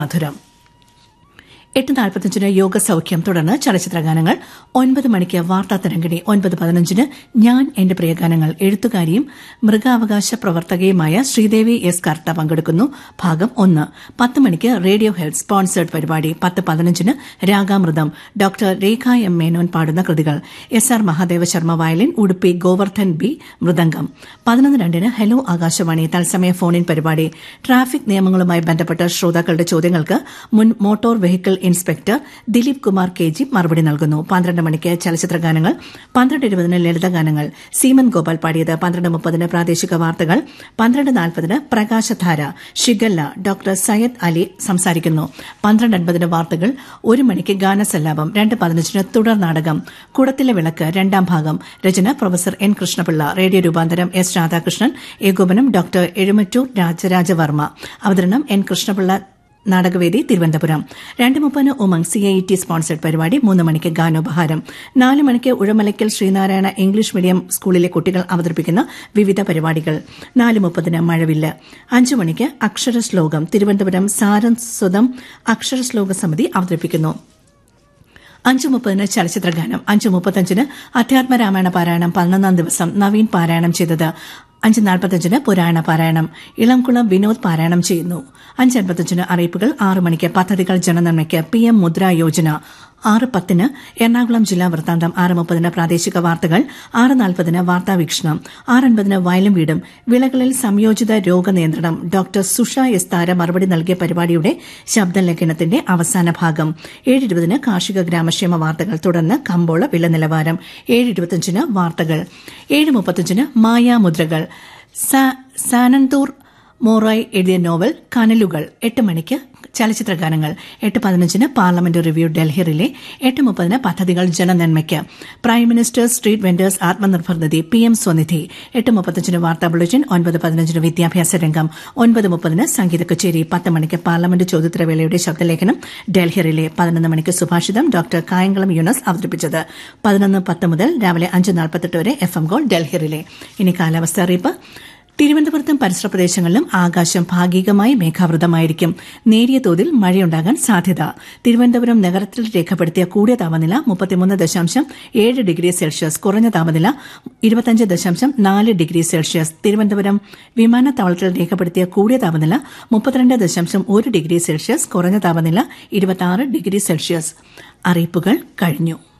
മധുരം എട്ട് നാൽപ്പത്തഞ്ചിന് യോഗ സൌഖ്യം തുടർന്ന് ചലച്ചിത്രഗാനങ്ങൾ ഒൻപത് മണിക്ക് വാർത്താ തരംഗിണി ഒൻപത് പതിനഞ്ചിന് ഞാൻ എന്റെ പ്രിയഗാനങ്ങൾ എഴുത്തുകാരിയും മൃഗാവകാശ പ്രവർത്തകയുമായ ശ്രീദേവി എസ് കർത്ത പങ്കെടുക്കുന്നു ഭാഗം ഒന്ന് പത്ത് മണിക്ക് റേഡിയോ ഹെൽത്ത് സ്പോൺസേഡ് പരിപാടി പത്ത് പതിനഞ്ചിന് രാഗാമൃതം ഡോക്ടർ രേഖ എം മേനോൻ പാടുന്ന കൃതികൾ S R Mahadeva Sharma violin Udupi Govardhan B mridangam പതിനൊന്ന് രണ്ടിന് ഹലോ ആകാശവാണി തത്സമയ ഫോണിൻ പരിപാടി ട്രാഫിക് നിയമങ്ങളുമായി ബന്ധപ്പെട്ട ശ്രോതാക്കളുടെ ചോദ്യങ്ങൾക്ക് മുൻ motor vehicle inspector Dileep Kumar K G മറുപടി നൽകുന്നു പന്ത്രണ്ട് മണിക്ക് ചലച്ചിത്ര ഗാനങ്ങൾ പന്ത്രണ്ട് ഇരുപതിന് ലളിതഗാനങ്ങൾ സീമൻ ഗോപാൽ പാടിയത് പന്ത്രണ്ട് മുപ്പതിന് പ്രാദേശിക വാർത്തകൾ പന്ത്രണ്ട് നാൽപ്പതിന് പ്രകാശധാര ഷിഗല്ല ഡോക്ടർ സയ്യദ് അലി സംസാരിക്കുന്നു പന്ത്രണ്ട് അൻപതിന് വാർത്തകൾ ഒരു മണിക്ക് ഗാനസല്ലാപം രണ്ട് പതിനഞ്ചിന് തുടർ നാടകം കുടത്തിലെ വിളക്ക് രണ്ടാം ഭാഗം രചന പ്രൊഫസർ എൻ കൃഷ്ണപിള്ള റേഡിയോ രൂപാന്തരം എസ് രാധാകൃഷ്ണൻ ഏകോപനം ഡോക്ടർ എഴുമറ്റൂർ രാജരാജവർമ്മ അവതരണം എൻ കൃഷ്ണപിള്ള നാടകവേദി തിരുവനന്തപുരം രണ്ട് മുപ്പതിന് Umang C I T sponsored പരിപാടി മൂന്ന് മണിക്ക് ഗാനോപഹാരം നാല് മണിക്ക് ഉഴമലയ്ക്കൽ ശ്രീനാരായണ ഇംഗ്ലീഷ് മീഡിയം സ്കൂളിലെ കുട്ടികൾ അവതരിപ്പിക്കുന്ന വിവിധ പരിപാടികൾ നാല് മുപ്പതിന് മഴവില്ല് അഞ്ചു മണിക്ക് അക്ഷരശ്ലോകം തിരുവനന്തപുരം സാരസ്വതം അക്ഷരശ്ലോക സമിതി അവതരിപ്പിക്കുന്നു അഞ്ചു മുപ്പതിന് ചലച്ചിത്രഗാനം അഞ്ചു മുപ്പത്തഞ്ചിന് അധ്യാത്മ രാമായണ പാരായണം പതിനൊന്നാം ദിവസം നവീൻ പാരായണം ചെയ്തത് അഞ്ച് നാൽപ്പത്തഞ്ചിന് പുരാണ പാരായണം ഇളംകുളം വിനോദ് പാരായണം ചെയ്യുന്നു അഞ്ച് അൻപത്തഞ്ചിന് അറിയിപ്പുകൾ ആറ് മണിക്ക് പദ്ധതികൾ ജനനന്മയ്ക്ക് പി എം മുദ്ര യോജന ആറ് പത്തിന് എറണാകുളം ജില്ലാ വൃത്താന്തം ആറ് മുപ്പതിന് പ്രാദേശിക വാർത്തകൾ ആറ് നാൽപ്പതിന് വാർത്താവീക്ഷണം ആറ് അൻപതിന് വയലും വീടും വിളകളിൽ സംയോജിത രോഗനിയന്ത്രണം ഡോക്ടർ സുഷ എസ് താര മറുപടി നൽകിയ പരിപാടിയുടെ ശബ്ദലേഖനത്തിന്റെ അവസാന ഭാഗം ഏഴ് ഇരുപതിന് കാർഷിക ഗ്രാമക്ഷേമ വാർത്തകൾ തുടർന്ന് കമ്പോള വില നിലവാരം ഏഴ് ഇരുപത്തിയഞ്ചിന് വാർത്തകൾ ഏഴ് മുപ്പത്തിയഞ്ചിന് മായാമുദ്രകൾ സാനന്തൂർ മോറായ് എഴുതിയ നോവൽ കനലുകൾ എട്ട് മണിക്ക് ചലച്ചിത്ര ഗാനങ്ങൾ എട്ട് പതിനഞ്ചിന് പാർലമെന്റ് റിവ്യൂ ഡൽഹി റിലേ എട്ട് മുപ്പതിന് പദ്ധതികൾ ജനനന്മയ്ക്ക് prime minister street vendors Atmanirbhar Nidhi P M SVANidhi എട്ട് മുപ്പത്തഞ്ചിന് വാർത്താ ബുള്ളറ്റിൻ ഒൻപത് പതിനഞ്ചിന് വിദ്യാഭ്യാസ രംഗം ഒൻപത് മുപ്പതിന് സംഗീത കച്ചേരി പത്ത് മണിക്ക് പാർലമെന്റ് ചോദ്യോത്തരവേളയുടെ ശബ്ദലേഖനം ഡൽഹി റിലേ പതിനൊന്ന് മണിക്ക് സുഭാഷിതം ഡോക്ടർ കായംകുളം യൂനസ് അവതരിപ്പിച്ചത് പതിനൊന്ന് പത്ത് മുതൽ രാവിലെ അഞ്ച് നാൽപ്പത്തെട്ട് വരെ F M gold Delhi relay ഇനി കാലാവസ്ഥ അറിയിപ്പ് തിരുവനന്തപുരത്തും പരിസര പ്രദേശങ്ങളിലും ആകാശം ഭാഗികമായി മേഘാവൃതമായിരിക്കും നേരിയ തോതിൽ മഴയുണ്ടാകാൻ സാധ്യത തിരുവനന്തപുരം നഗരത്തിൽ രേഖപ്പെടുത്തിയ കൂടിയ താപനില മുപ്പത്തിമൂന്ന് ദശാംശം ഏഴ് ഡിഗ്രി സെൽഷ്യസ് കുറഞ്ഞ താപനില ഇരുപത്തിയഞ്ച് ദശാംശം നാല് ഡിഗ്രി സെൽഷ്യസ് തിരുവനന്തപുരം വിമാനത്താവളത്തിൽ രേഖപ്പെടുത്തിയ കൂടിയ താപനില മുപ്പത്തിരണ്ട് ദശാംശം ഒരു ഡിഗ്രി സെൽഷ്യസ് കുറഞ്ഞ താപനില ഇരുപത്തിയാറ് ഡിഗ്രി സെൽഷ്യസ് അറിയിപ്പുകൾ കഴിഞ്ഞു